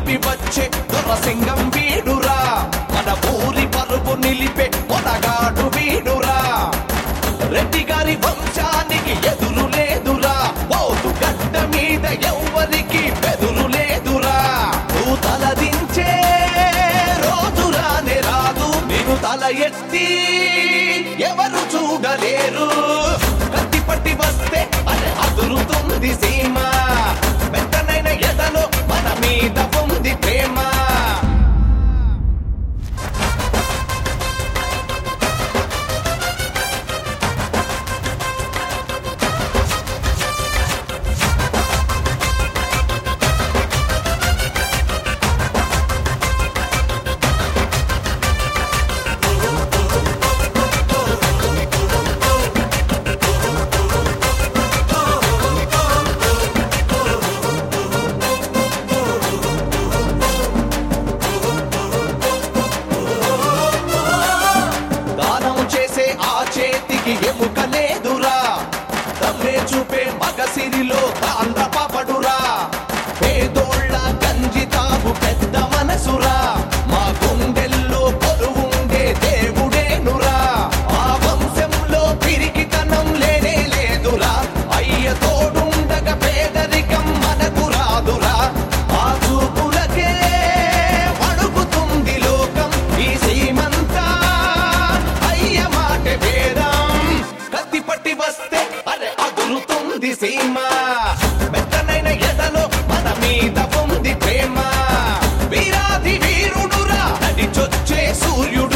తప్పి వచ్చే దొరసింగం వీడురా మన ఊరి పరుపు నిలిపే పొదగాడు వీడురా రెడ్డి గారి వంశానికి ఎదురు లేదురా పోతు గడ్డ మీద ఎవ్వరికి బెదురు లేదురా నువ్వు తలదించే రోజు రానే రాదు నేను తల ఎత్తి ఎవరు చూడలేరు కత్తి పట్టి వస్తే అది అదురుతుంది సీమ మెత్తనైన ఎదలో మన మీద ఉంది ప్రేమ దానం చేసే ఆ చేతికి ఎముక లేదురా తమ్మే చూపే మగసిరిలో తాండ్ర పాపడురా పేదోళ్ళ గంజి తాగు పెద్ద మనసురా మా గుండెల్లో కొలువుండే దేవుడేనురా ఆ వంశంలో పిరికితనం లేనే లేదురా అయ్య తోడుండగా పేదరికం మనకు రాదురా ఆ చూపులకే వణుకుతుంది లోకం ఈ సీమంతా అయ్య మాట వేదం కత్తి పట్టి వస్తే అరే అదురుతుంది సీమ మెత్తనైన ఎదలో మన మీద ఉంది ప్రేమ వీరాది వీరుడురా నడిచొచ్చే సూర్యుడు